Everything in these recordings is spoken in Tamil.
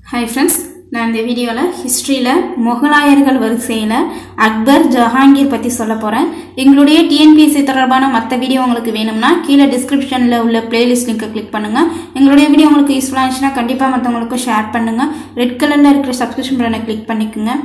ஹாய் ஃப்ரெண்ட்ஸ் நான் இந்த வீடியோவில் ஹிஸ்ட்ரியில் முகலாயர்கள் வரிசையில் அக்பர் ஜஹாங்கீர் பற்றி சொல்ல போகிறேன் எங்களுடைய டிஎன்பிஎஸ்சி தொடர்பான மற்ற வீடியோ உங்களுக்கு வேணும்னா கீழே டிஸ்கிரிப்ஷனில் உள்ள பிளேலிஸ்ட் லிங்கை கிளிக் பண்ணுங்கள் எங்களுடைய வீடியோ உங்களுக்கு யூஸ்ஃபுல்லாக இருந்துச்சுன்னா கண்டிப்பாக மற்றவங்களுக்கும் ஷேர் பண்ணுங்கள் ரெட் கலரில் இருக்கிற சப்ஸ்கிரிப்ஷன் பட்டனை கிளிக் பண்ணிக்கோங்க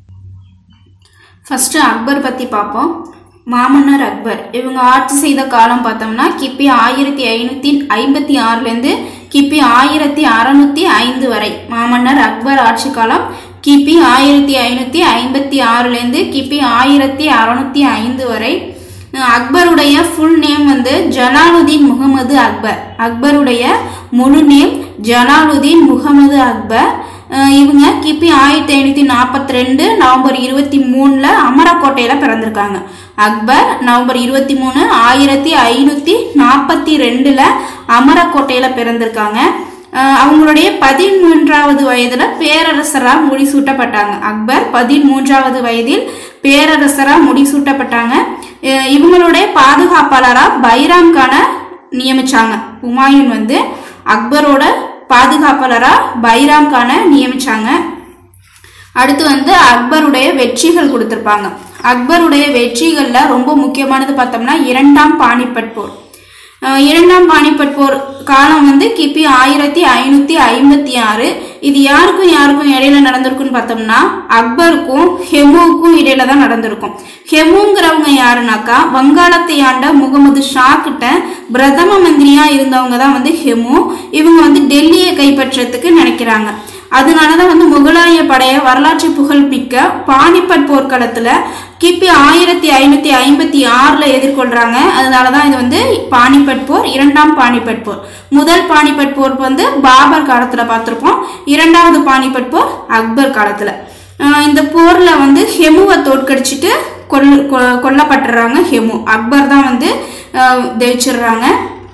ஃபஸ்ட்டு அக்பர் பற்றி பார்ப்போம் மாமன்னர் அக்பர் இவங்க ஆட்சி செய்த காலம் பார்த்தோம்னா கிபி ஆயிரத்தி ஐநூற்றி ஐம்பத்தி ஆறுலேருந்து கிபி ஆயிரத்தி அறநூற்றி ஐந்து வரை மாமன்னர் அக்பர் ஆட்சி காலம் கிபி ஆயிரத்தி ஐநூற்றி ஐம்பத்தி ஆறுலேருந்து கிபி ஆயிரத்தி அறநூற்றி ஐந்து வரை அக்பருடைய ஃபுல் நேம் வந்து ஜலாலுதீன் முகமது அக்பர் அக்பருடைய முழு நேம் ஜலாலுதீன் முகமது அக்பர் அஹ் இவங்க கிபி ஆயிரத்தி ஐநூற்றி நாற்பத்தி ரெண்டு நவம்பர் இருபத்தி மூணில் அமரக்கோட்டையில் பிறந்திருக்காங்க அக்பர் நவம்பர் இருபத்தி மூணு ஆயிரத்தி ஐநூற்றி நாற்பத்தி ரெண்டில் அமரக்கோட்டையில் பிறந்திருக்காங்க அஹ் அவங்களுடைய பதிமூன்றாவது வயதில் பேரரசராக முடிசூட்டப்பட்டாங்க அக்பர் பதிமூன்றாவது வயதில் பேரரசராக முடிசூட்டப்பட்டாங்க அஹ் இவங்களுடைய பாதுகாப்பாளராக பைராம் கானை நியமிச்சாங்க உமாயூன் வந்து அக்பரோட பாதுகாப்பாளராக பைராம் கானை நியமிச்சாங்க அடுத்து வந்து அக்பருடைய வெற்றிகள் கொடுத்துருப்பாங்க அக்பருடைய வெற்றிகளில் ரொம்ப முக்கியமானது பார்த்தோம்னா இரண்டாம் பானிபட் போர் அஹ் இரண்டாம் பானிபட் போர் காலம் வந்து கிபி ஆயிரத்தி ஐநூற்றி ஐம்பத்தி ஆறு இது யாருக்கும் யாருக்கும் இடையில நடந்திருக்குன்னு பார்த்தோம்னா அக்பருக்கும் ஹெமுவுக்கும் இடையில தான் நடந்திருக்கும் ஹெமுங்கிறவங்க யாருனாக்கா வங்காளத்தை ஆண்ட முகமது ஷா கிட்ட பிரதம மந்திரியா இருந்தவங்க தான் வந்து ஹெமு இவங்க வந்து டெல்லியை கைப்பற்றத்துக்கு நினைக்கிறாங்க அதனால தான் வந்து முகலாய படைய வரலாற்று புகழ்மிக்க பானிபட் போர்க்களத்தில் கிபி ஆயிரத்தி ஐநூற்றி ஐம்பத்தி ஆறில் எதிர்கொள்கிறாங்க அதனால தான் இது வந்து பானிபட் போர் இரண்டாம் பானிபட் போர் முதல் பானிபட் போர் வந்து பாபர் காலத்தில் பார்த்துருப்போம் இரண்டாவது பானிபட் போர் அக்பர் காலத்தில் இந்த போரில் வந்து ஹெமுவை தோற்கடிச்சிட்டு கொல் கொ- கொல்லப்பட்டுறாங்க ஹெமு அக்பர் தான் வந்து அஹ், ஜெயிச்சிடுறாங்க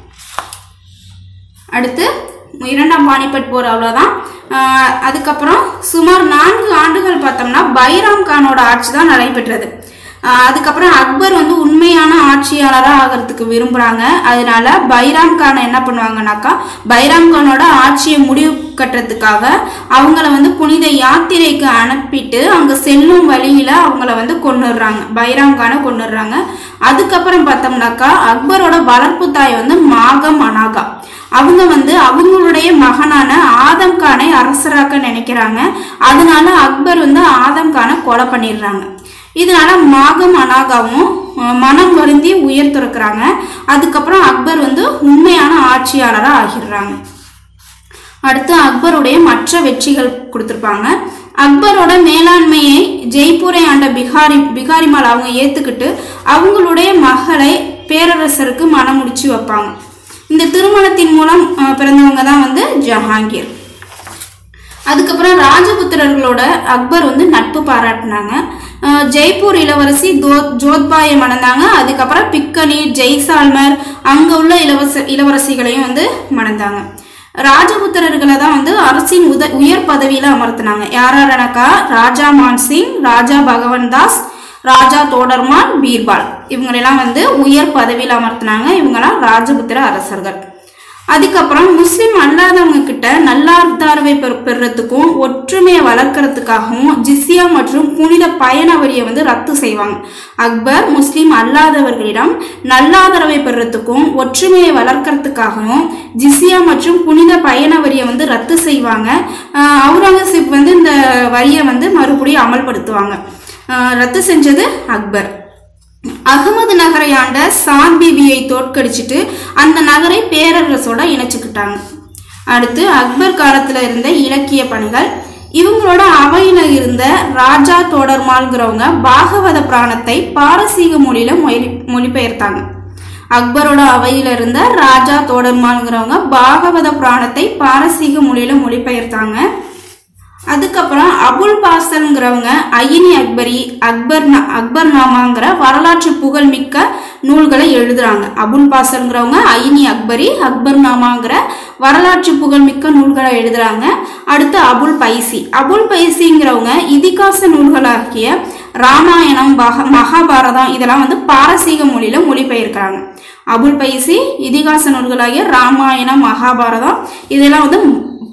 அடுத்து இரண்டாம் பானிபட் போர் அவ்வளோதான் ஆஹ் அதுக்கப்புறம் சுமார் நான்கு ஆண்டுகள் பார்த்தோம்னா பைராம் கானோட ஆட்சி தான் நடைபெற்றது ஆஹ் அதுக்கப்புறம் அக்பர் வந்து உண்மையான ஆட்சியாளராக ஆகிறதுக்கு விரும்புகிறாங்க அதனால பைராம் கானை என்ன பண்ணுவாங்கனாக்கா பைராம் கானோட ஆட்சியை முடிவு கட்டுறதுக்காக அவங்கள வந்து புனித யாத்திரைக்கு அனுப்பிட்டு அங்கே செல்லும் வழியில் அவங்கள வந்து கொண்டுடுறாங்க பைராம் கானை கொண்டுடுறாங்க அதுக்கப்புறம் பார்த்தோம்னாக்கா அக்பரோட வளர்ப்பு தாய் வந்து மாகம் அனாகா அவங்க வந்து அவங்களுடைய மகனான ஆதம் கானை அரசராக்க நினைக்கிறாங்க அதனால அக்பர் வந்து ஆதம் கானை கொலை பண்ணிடுறாங்க இதனால மாகம் அனாகாவும் அஹ், மனம் வருந்தி உயிர் துறக்கிறாங்க அதுக்கப்புறம் அக்பர் வந்து உண்மையான ஆட்சியாளராக ஆகிடுறாங்க அடுத்து அக்பருடைய மற்ற வெற்றிகள் கொடுத்துருப்பாங்க அக்பரோட மேலாண்மையை ஜெய்ப்பூரை ஆண்ட பிகாரி பிகாரிமால் அவங்க ஏத்துக்கிட்டு அவங்களுடைய மகளை பேரரசருக்கு மணமுடிச்சு வைப்பாங்க இந்த திருமணத்தின் மூலம் அஹ், பிறந்தவங்க தான் வந்து ஜஹாங்கீர் அதுக்கப்புறம் ராஜபுத்திரர்களோட அக்பர் வந்து நட்பு பாராட்டினாங்க அஹ் ஜெய்ப்பூர் இளவரசி தோ ஜோத்பாயை மணந்தாங்க அதுக்கப்புறம் பிக்கனி ஜெய்சால்மர் அங்கே உள்ள இளவரச இளவரசிகளையும் வந்து மணந்தாங்க ராஜபுத்திரர்களை தான் வந்து அரசின் உத உயர் பதவியில் அமர்த்தினாங்க யாராரனாக்கா ராஜா மான்சிங் ராஜா பகவன் தாஸ் ராஜா தோடர்மான் பீர்பால் இவங்களெல்லாம் வந்து உயர் பதவியில் அமர்த்தினாங்க இவங்கெல்லாம் ராஜபுத்திர அரசர்கள் அதுக்கப்புறம் முஸ்லிம் அல்லாதவங்க கிட்ட நல்லார்தாரவை பெற பெறுறதுக்கும் ஒற்றுமையை வளர்க்கறதுக்காகவும் ஜிஸ்யா மற்றும் புனித பயண வரியை வந்து ரத்து செய்வாங்க அக்பர் முஸ்லிம் அல்லாதவர்களிடம் நல்லாதரவை பெறுறதுக்கும் ஒற்றுமையை வளர்க்கறதுக்காகவும் ஜிஸ்யா மற்றும் புனித பயண வரியை வந்து ரத்து செய்வாங்க ஆஹ் அவுரங்கசீப் வந்து இந்த வரியை வந்து மறுபடியும் அமல்படுத்துவாங்க ஆஹ் ரத்து செஞ்சது அக்பர் அகமது நகரை ஆண்ட சாத் பிபியை தோற்கடிச்சிட்டு அந்த நகரை பேரரசோட இணைச்சுக்கிட்டாங்க அடுத்து அக்பர் காலத்துல இருந்த இலக்கிய பணிகள் இவங்களோட அவையில இருந்த ராஜா தோடர்மால்ங்கிறவங்க பாகவத புராணத்தை பாரசீக மொழியில மொழி மொழிபெயர்த்தாங்க அக்பரோட அவையில இருந்த ராஜா தோடர்மால்ங்கிறவங்க பாகவத புராணத்தை பாரசீக மொழியில மொழிபெயர்த்தாங்க அதுக்கப்புறம் அபுல் பாசல்ங்கிறவங்க அயினி அக்பரி அக்பர் நா- அக்பர் நாமாங்கிற வரலாற்று புகழ்மிக்க நூல்களை எழுதுறாங்க அபுல் பாசல்ங்கிறவங்க அயினி அக்பரி அக்பர் நாமாங்கிற வரலாற்று புகழ்மிக்க நூல்களை எழுதுறாங்க அடுத்து அபுல் பைசி அபுல் பைசிங்கிறவங்க இதிகாச நூல்களாகிய ராமாயணம் மகா மகாபாரதம் இதெல்லாம் வந்து பாரசீக மொழியில மொழிபெயர்க்கிறாங்க அபுல் பைசி இதிகாச நூல்களாகிய ராமாயணம் மகாபாரதம் இதெல்லாம் வந்து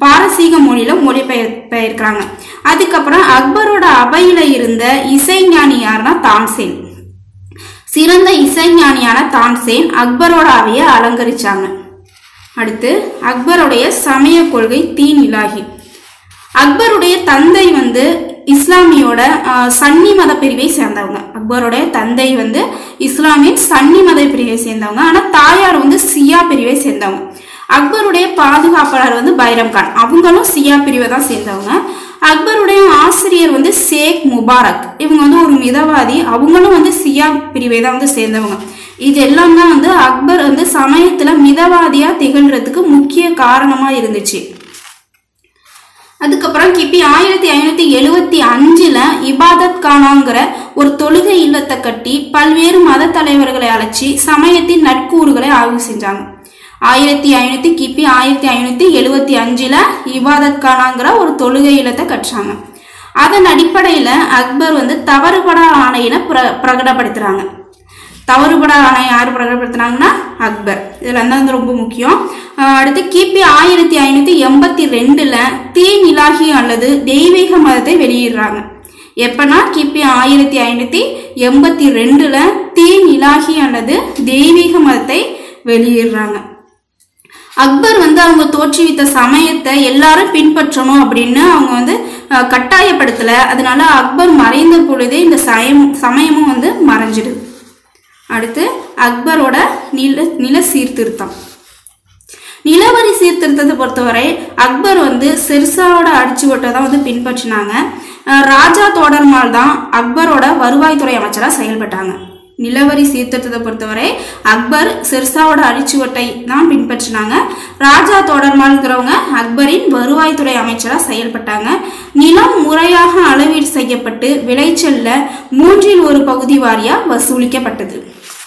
பாரசீக மொழியில மொழிபெயர் பெயர்க்கிறாங்க அதுக்கப்புறம் அக்பரோட அவையில இருந்த இசைஞானி யாருன்னா தான்சேன் சிறந்த இசைஞானியான தான்சேன் அக்பரோட அவையை அலங்கரிச்சாங்க அடுத்து அக்பருடைய சமய கொள்கை தீன் இலாஹி அக்பருடைய தந்தை வந்து இஸ்லாமியோட ஆஹ், சன்னி மத பிரிவை சேர்ந்தவங்க அக்பருடைய தந்தை வந்து இஸ்லாமின் சன்னி மத பிரிவை சேர்ந்தவங்க ஆனா தாயார் வந்து சியா பிரிவை சேர்ந்தவங்க அக்பருடைய பாதுகாப்பாளர் வந்து பைரம் கான் அவங்களும் சியா பிரிவை தான் சேர்ந்தவங்க அக்பருடைய ஆசிரியர் வந்து ஷேக் முபாரக் இவங்க வந்து ஒரு மிதவாதி அவங்களும் வந்து சியா பிரிவை தான் வந்து சேர்ந்தவங்க இது எல்லாம் தான் வந்து அக்பர் வந்து சமயத்துல மிதவாதியா திகழ்றதுக்கு முக்கிய காரணமா இருந்துச்சு அதுக்கப்புறம் கிபி ஆயிரத்தி ஐநூத்தி எழுவத்தி அஞ்சுல இபாதத் கானாங்கிற ஒரு தொழுகை இல்லத்தை கட்டி பல்வேறு மத தலைவர்களை அழைச்சி சமயத்தின் நட்கூறுகளை ஆய்வு செஞ்சாங்க ஆயிரத்தி ஐநூத்தி கிபி ஆயிரத்தி ஐநூத்தி எழுவத்தி அஞ்சுல இபாதத் கானாங்கிற ஒரு தொழுகை இல்லத்தை கட்டுறாங்க அதன் அடிப்படையில அக்பர் வந்து தவறுபடா ஆணையினை பிர பிரகடப்படுத்துறாங்க தவறுபட ஆணை யார் பிரகடப்படுத்தினாங்கன்னா அக்பர் இதெல்லாம் தான் வந்து ரொம்ப முக்கியம் அஹ் அடுத்து கிபி ஆயிரத்தி ஐநூத்தி எண்பத்தி ரெண்டுல தீன் இலாஹி அல்லது தெய்வீக மதத்தை வெளியிடுறாங்க எப்பனா கிபி ஆயிரத்தி ஐநூத்தி எண்பத்தி ரெண்டுல தீன் இலாஹி அல்லது தெய்வீக மதத்தை வெளியிடுறாங்க அக்பர் வந்து அவங்க தோற்றுவித்த சமயத்தை எல்லாரும் பின்பற்றணும் அப்படின்னு அவங்க வந்து அஹ், கட்டாயப்படுத்தல அதனால அக்பர் மறைந்த பொழுதே இந்த சயம் சமயமும் வந்து மறைஞ்சிடுது அடுத்து அக்பரோட நில நில சீர்திருத்தம் நிலவரி சீர்திருத்தத்தை பொறுத்தவரை அக்பர் வந்து சிர்சாவோட அடிச்சுவட்டை தான் வந்து பின்பற்றினாங்க அஹ் ராஜா தோடர்மால் தான் அக்பரோட வருவாய்த்துறை அமைச்சராக செயல்பட்டாங்க நிலவரி சீர்திருத்தத்தை பொறுத்தவரை அக்பர் சிர்சாவோட அடிச்சுவட்டை தான் பின்பற்றினாங்க ராஜா தோடர்மால்ங்கிறவங்க அக்பரின் வருவாய்த்துறை அமைச்சராக செயல்பட்டாங்க நிலம் முறையாக அளவீடு செய்யப்பட்டு விளைச்சல்ல மூன்றில் ஒரு பகுதி வாரியா வசூலிக்கப்பட்டது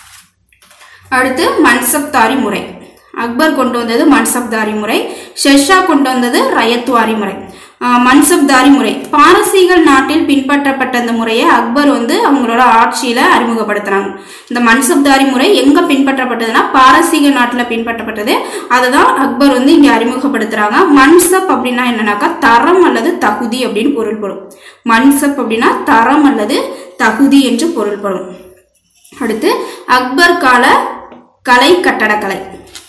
அடுத்து மன்சப்தாரி முறை அக்பர் கொண்டு வந்தது மன்சப்தாரி முறை ஷெர்ஷா கொண்டு வந்தது ரயத்வாரி முறை ஆஹ் மன்சப்தாரி முறை பாரசீகல் நாட்டில் பின்பற்றப்பட்ட இந்த முறையை அக்பர் வந்து அவங்களோட ஆட்சியில அறிமுகப்படுத்துறாங்க இந்த மன்சப்தாரி முறை எங்க பின்பற்றப்பட்டதுன்னா பாரசீக நாட்டுல பின்பற்றப்பட்டது அதை தான் அக்பர் வந்து இங்க அறிமுகப்படுத்துறாங்க மன்சப் அப்படின்னா என்னன்னாக்கா தரம் அல்லது தகுதி அப்படின்னு பொருள்படும் மன்சப் அப்படின்னா தரம் அல்லது தகுதி என்று பொருள்படும் அடுத்து அக்பர் கால கலை கட்டடக்கலை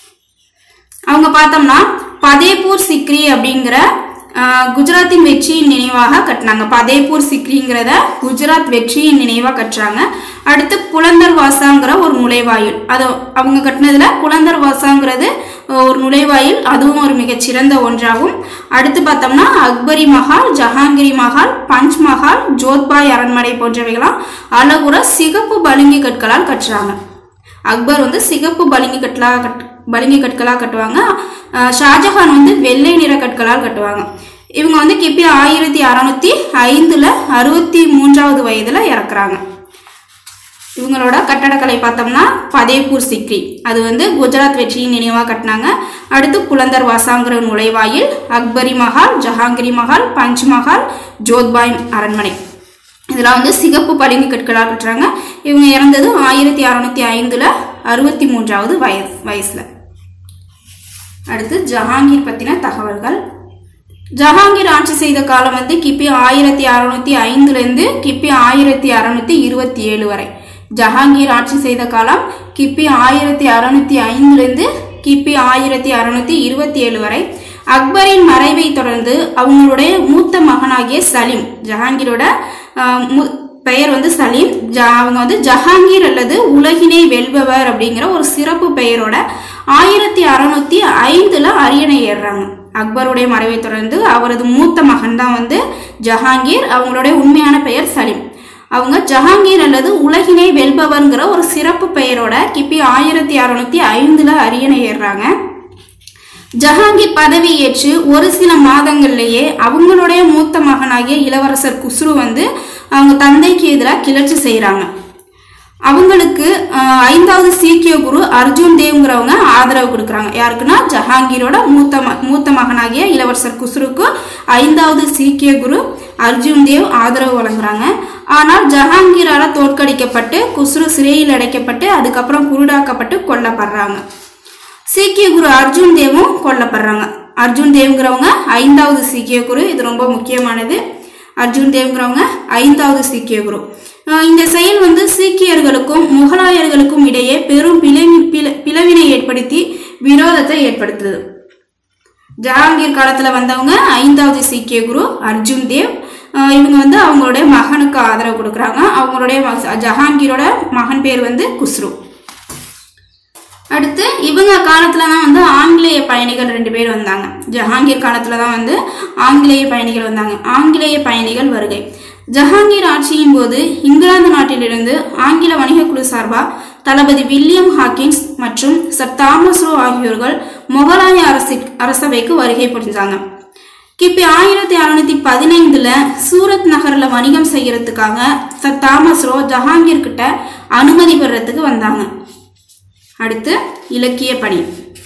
அவங்க பார்த்தோம்னா பதேபூர் சிக்ரி அப்படிங்கிற ஆஹ், குஜராத்தின் வெற்றியின் நினைவாக கட்டினாங்க பதேபூர் சிக்ரிங்கிறத குஜராத் வெற்றியின் நினைவாக கட்டுறாங்க அடுத்து புலந்தர் வாசாங்கிற ஒரு நுழைவாயில் அது அவங்க கட்டினதுல புலந்தர் வாசாங்கிறது ஒரு நுழைவாயில் அதுவும் ஒரு மிகச்சிறந்த ஒன்றாகும் அடுத்து பார்த்தோம்னா அக்பரி மஹால் ஜஹாங்கிரி மஹால் பஞ்ச் மஹால் ஜோத்பாய் அரண்மனை போன்றவைகளாம் அழகுற சிகப்பு பளிங்கு கற்களால் கட்டுறாங்க அக்பர் வந்து சிகப்பு பளிங்கு கற்களா கட் பளிங்கு கற்களா கட்டுவாங்க அஹ் ஷாஜஹான் வந்து வெள்ளை நிற கற்களால் கட்டுவாங்க இவங்க வந்து கிபி ஆயிரத்தி அறநூத்தி ஐந்துல அறுபத்தி மூன்றாவது வயதுல இறக்குறாங்க இவங்களோட கட்டடக்கலை பார்த்தோம்னா பதேபூர் சிக்ரி அது வந்து குஜராத் வெற்றியின் நினைவாக கட்டினாங்க அடுத்து புலந்தர் வாசாங்கிற நுழைவாயில் அக்பரி மஹால் ஜஹாங்கிரி மஹால் பஞ்ச் மஹால் ஜோத்பாய் அரண்மனை இதெல்லாம் வந்து சிகப்பு பளிங்கு கற்களால் கட்டுறாங்க இவங்க இறந்தது ஆயிரத்தி அறநூத்தி ஐந்துல அறுபத்தி மூன்றாவது வயசு வயசுல அடுத்து ஜஹாங்கீர் பத்தின தகவல்கள் ஜஹாங்கீர் ஆட்சி செய்த காலம் வந்து கிபி ஆயிரத்தி அறுநூத்தி ஐந்துல இருந்து கிபி ஆயிரத்தி அறுநூத்தி இருபத்தி ஏழு வரை ஜஹாங்கீர் ஆட்சி செய்த காலம் கிபி ஆயிரத்தி அறுநூத்தி ஐந்துல இருந்து கிபி ஆயிரத்தி அறுநூத்தி இருபத்தி ஏழு வரை அக்பரின் மறைவை தொடர்ந்து அவங்களுடைய மூத்த மகனாகிய சலீம் ஜஹாங்கீரோட ஆஹ், மு- பெயர் வந்து சலீம் ஜ- அவங்க வந்து ஜஹாங்கீர் அல்லது உலகினை வெல்பவர் அப்படிங்கிற ஒரு சிறப்பு பெயரோட ஆயிரத்தி அறுநூத்தி ஐந்துல அரியணை ஏறுறாங்க அக்பருடைய மறைவை தொடர்ந்து அவரது மூத்த மகன் தான் வந்து ஜஹாங்கீர் அவங்களுடைய உண்மையான பெயர் சலீம் அவங்க ஜஹாங்கீர் அல்லது உலகினை வெல்பவர்ங்கிற ஒரு சிறப்பு பெயரோட கிபி ஆயிரத்தி அறுநூத்தி ஐந்துல அரியணை ஏறுறாங்க ஜஹாங்கீர் பதவி ஏற்று ஒரு சில மாதங்கள்லயே அவங்களுடைய மூத்த மகனாகிய இளவரசர் குஸ்ரு வந்து அவங்க தந்தைக்கு எதிராக கிளர்ச்சி செய்கிறாங்க அவங்களுக்கு ஆஹ், ஐந்தாவது சீக்கிய குரு அர்ஜுன் தேவ்ங்கிறவங்க ஆதரவு கொடுக்குறாங்க யாருக்குன்னா ஜஹாங்கீரோட மூத்த ம மூத்த மகனாகிய இளவரசர் குஸ்ருக்கு ஐந்தாவது சீக்கிய குரு அர்ஜுன் தேவ் ஆதரவு வழங்குறாங்க ஆனால் ஜஹாங்கீரால தோற்கடிக்கப்பட்டு குஸ்ரு சிறையில் அடைக்கப்பட்டு அதுக்கப்புறம் குருடாக்கப்பட்டு கொல்லப்படுறாங்க சீக்கிய குரு அர்ஜுன் தேவும் கொல்லப்படுறாங்க அர்ஜுன் தேவ்ங்கிறவங்க ஐந்தாவது சீக்கிய குரு இது ரொம்ப முக்கியமானது அர்ஜுன் தேவ்ங்கிறவங்க ஐந்தாவது சீக்கிய குரு அஹ் இந்த செயல் வந்து சீக்கியர்களுக்கும் முகலாயர்களுக்கும் இடையே பெரும் பிளவி பிள- பிளவினை ஏற்படுத்தி விரோதத்தை ஏற்படுத்துது ஜஹாங்கீர் காலத்துல வந்தவங்க ஐந்தாவது சீக்கிய குரு அர்ஜுன் தேவ் அஹ் இவங்க வந்து அவங்களுடைய மகனுக்கு ஆதரவு கொடுக்குறாங்க அவங்களுடைய மக- ஜஹாங்கீரோட மகன் பேர் வந்து குஸ்ரு அடுத்து இவங்க காலத்துல தான் வந்து ஆங்கிலேய பயணிகள் ரெண்டு பேர் வந்தாங்க ஜஹாங்கீர் காலத்துல தான் வந்து ஆங்கிலேய பயணிகள் வந்தாங்க ஆங்கிலேய பயணிகள் வருகை ஜஹாங்கீர் ஆட்சியின் போது இங்கிலாந்து நாட்டிலிருந்து ஆங்கில வணிக குழு சார்பா தளபதி வில்லியம் ஹாக்கின்ஸ் மற்றும் சர் தாமஸ் ரோ ஆகியோர்கள் முகலாய அரசி அரசவைக்கு வருகை புரிஞ்சாங்க கிபி ஆயிரத்தி அறுநூத்தி பதினைந்துல சூரத் நகர்ல வணிகம் செய்யறதுக்காக சர் தாமஸ் ரோ ஜஹாங்கீர் கிட்ட அனுமதி பெறறதுக்கு வந்தாங்க அடுத்து இலக்கிய பணி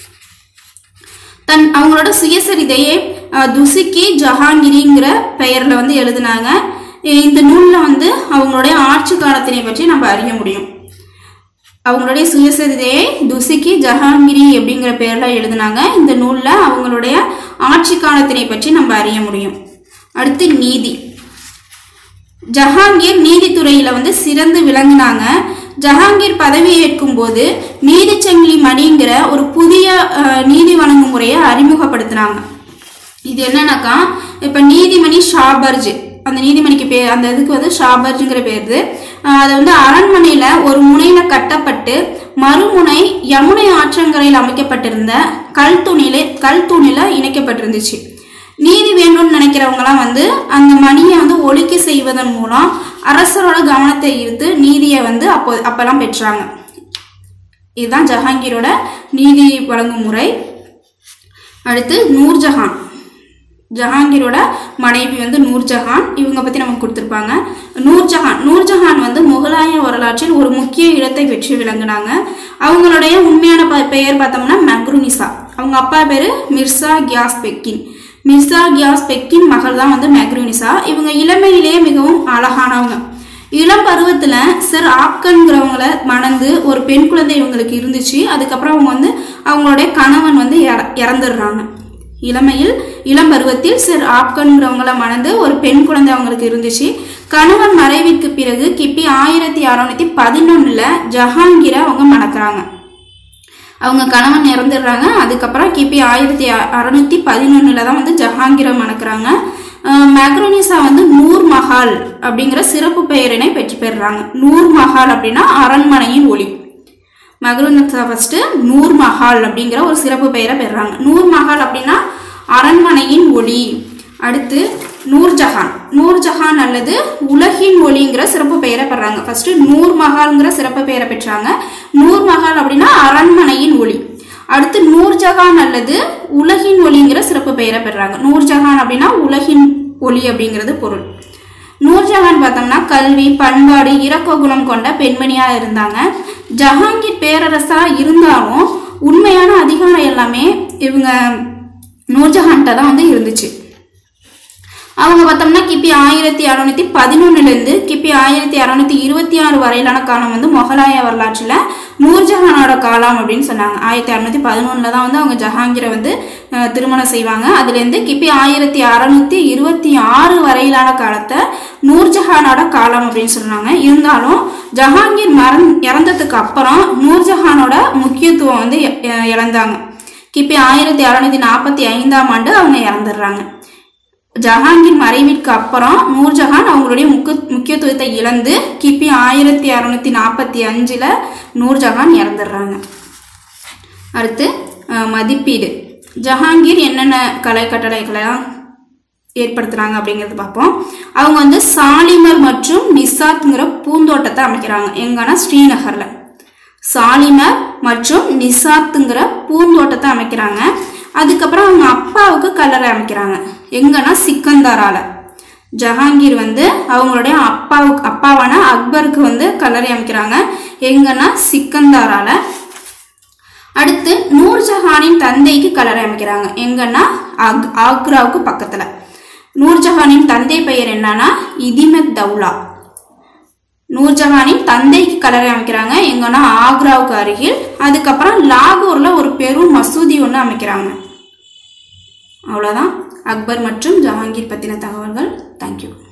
தன் அவங்களோட சுயசரிதையை அஹ், துசுக்கி ஜஹாங்கிரிங்கிற பெயர்ல வந்து எழுதினாங்க அஹ் இந்த நூலில் வந்து அவங்களுடைய ஆட்சி காலத்தினை பற்றி நம்ம அறிய முடியும் அவங்களுடைய சுயசரிதையை துசுக்கி ஜஹாங்கிரி அப்படிங்கிற பேர்ல எழுதினாங்க இந்த நூலில் அவங்களுடைய ஆட்சி காலத்தினை பற்றி நம்ம அறிய முடியும் அடுத்து நீதி ஜஹாங்கீர் நீதித்துறையில வந்து சிறந்து விளங்கினாங்க ஜஹாங்கீர் பதவி ஏற்கும் போது நீதிச்சங்கிலி மணிங்கிற ஒரு புதிய அஹ், நீதி வழங்கும் முறையை அறிமுகப்படுத்தினாங்க இது என்னன்னாக்கா இப்ப நீதிமணி ஷாபர்ஜ் அந்த நீதிமணிக்கு பேர் அந்த இதுக்கு வந்து ஷாபர்ஜுங்கிற பேரு அஹ், அது வந்து அரண்மனையில ஒரு முனையில கட்டப்பட்டு மறுமுனை யமுனை ஆற்றங்கரையில் அமைக்கப்பட்டிருந்த கல் தூணில கல் தூணில இணைக்கப்பட்டிருந்துச்சு நீதி வேண்டும்னு நினைக்கிறவங்கலாம் வந்து அந்த மணியை வந்து ஒழிக்க செய்வதன் மூலம் அரசரோட கவனத்தை ஈர்த்து நீதியை வந்து அப்போ அப்பெல்லாம் பெற்றாங்க இதுதான் ஜஹாங்கீரோட நீதி வழங்கும் முறை அடுத்து நூர்ஜஹான் ஜஹாங்கீரோட மனைவி வந்து நூர்ஜஹான் இவங்க பத்தி நமக்கு கொடுத்துருப்பாங்க நூர்ஜஹான் நூர்ஜஹான் வந்து முகலாய வரலாற்றில் ஒரு முக்கிய இடத்தை பெற்று விளங்குனாங்க அவங்களுடைய உண்மையான ப- பெயர் பார்த்தோம்னா மக்ருனிசா அவங்க அப்பா பேரு மிர்சா கியாஸ் பெக்கின் மிர்சா கியாஸ் பெக்கின் மகள் தான் வந்து மெக்ருனிசா இவங்க இளமையிலேயே மிகவும் அழகானவங்க இளம் பருவத்துல சர் ஆப்கன்கிறவங்கள மணந்து ஒரு பெண் குழந்தை இவங்களுக்கு இருந்துச்சு அதுக்கப்புறம் அவங்க வந்து அவங்களுடைய கணவன் வந்து இற- இறந்துடுறாங்க இளமையில் இளம் பருவத்தில் சர் ஆப்கன்கிறவங்கள மணந்து ஒரு பெண் குழந்தை அவங்களுக்கு இருந்துச்சு கணவன் மறைவிற்கு பிறகு கிபி ஆயிரத்தி அறுநூத்தி பதினொன்னுல ஜஹாங்கீரை அவங்க மணக்கிறாங்க அவங்க கணவன் இறந்துடுறாங்க அதுக்கப்புறம் கிபி ஆயிரத்தி அறுநூத்தி பதினொன்னுல தான் வந்து ஜஹாங்கீரை மணக்கிறாங்க அஹ் மக்ரோனிசா வந்து நூர் மஹால் அப்படிங்கிற சிறப்பு பெயரினை பெற்று பெறுறாங்க நூர் மஹால் அப்படின்னா அரண்மனையின் ஒளி மக்ரோனிசா ஃபர்ஸ்ட் நூர் மஹால் அப்படிங்கிற ஒரு சிறப்பு பெயரை பெறுறாங்க நூர் மஹால் அப்படின்னா அரண்மனையின் ஒளி அடுத்து நூர்ஜஹான் நூர்ஜஹான் அல்லது உலகின் ஒளிங்கிற சிறப்பு பெயரை பெறாங்க ஃபர்ஸ்ட் நூர் மஹால்ங்கிற சிறப்பு பெயரை பெற்றாங்க நூர் மஹால் அப்படின்னா அரண்மனையின் ஒளி அடுத்து நூர்ஜஹான் அல்லது உலகின் ஒளிங்கிற சிறப்பு பெயரை பெறாங்க நூர்ஜஹான் அப்படின்னா உலகின் ஒளி அப்படிங்கிறது பொருள் நூர்ஜஹான் பார்த்தோம்னா கல்வி பண்பாடு இரக்க குணம் கொண்ட பெண்மணியா இருந்தாங்க ஜஹாங்கீர் பேரரசா இருந்தாலும் உண்மையான அதிகாரம் எல்லாமே இவங்க நூர்ஜஹான்கிட்ட தான் வந்து இருந்துச்சு அவங்க பார்த்தோம்னா கிபி ஆயிரத்தி அறுநூத்தி பதினொன்னுலேருந்து கிபி ஆயிரத்தி அறுநூத்தி இருபத்தி ஆறு வரையிலான காலம் வந்து முகலாய வரலாற்றில் நூர்ஜஹானோட காலம் அப்படின்னு சொன்னாங்க ஆயிரத்தி அறுநூத்தி பதினொன்றில் தான் வந்து அவங்க ஜஹாங்கீரை வந்து அஹ், திருமணம் செய்வாங்க அதுலேருந்து கிபி ஆயிரத்தி அறுநூத்தி இருபத்தி ஆறு வரையிலான காலத்தை நூர்ஜஹானோட காலம் அப்படின்னு சொன்னாங்க இருந்தாலும் ஜஹாங்கீர் மறந் இறந்ததுக்கு அப்புறம் நூர்ஜஹானோட முக்கியத்துவம் வந்து இ- இ- இழந்தாங்க கிபி ஆயிரத்தி அறுநூத்தி நாற்பத்தி ஐந்தாம் ஆண்டு அவங்க இறந்துடுறாங்க ஜஹாங்கீர் மறைவிற்கு அப்புறம் நூர்ஜஹான் அவங்களுடைய முக்கு முக்கியத்துவத்தை இழந்து கிபி ஆயிரத்தி அறுநூத்தி நாற்பத்தி அஞ்சுல நூர்ஜஹான் இறந்துடுறாங்க அடுத்து அஹ், மதிப்பீடு ஜஹாங்கீர் என்னென்ன கலை கட்டளைகளெல்லாம் ஏற்படுத்துறாங்க அப்படிங்கறது பார்ப்போம் அவங்க வந்து சாலிமர் மற்றும் நிசாத்ங்கிற பூந்தோட்டத்தை அமைக்கிறாங்க எங்கன்னா ஸ்ரீநகர்ல சாலிமர் மற்றும் நிசாத்துங்கிற பூந்தோட்டத்தை அமைக்கிறாங்க அதுக்கப்புறம் அவங்க அப்பாவுக்கு கல்லறை அமைக்கிறாங்க எங்கன்னா சிக்கந்தாரால ஜஹாங்கீர் வந்து அவங்களுடைய அப்பாவுக்கு அப்பாவான அக்பருக்கு வந்து கல்லறை அமைக்கிறாங்க எங்கன்னா சிக்கந்தாரால அடுத்து நூர்ஜஹானின் தந்தைக்கு கல்லறை அமைக்கிறாங்க எங்கன்னா ஆக் ஆக்ராவுக்கு பக்கத்துல நூர்ஜஹானின் தந்தை பெயர் என்னன்னா இதிமத் தௌலா நூர்ஜஹானின் தந்தைக்கு கல்லறை அமைக்கிறாங்க எங்கன்னா ஆக்ராவுக்கு அருகில் அதுக்கப்புறம் லாகூர்ல ஒரு பெரும் மசூதி ஒன்று அமைக்கிறாங்க அவ்வளோதான் அக்பர் மற்றும் ஜஹாங்கீர் பற்றின தகவல்கள் தேங்க்யூ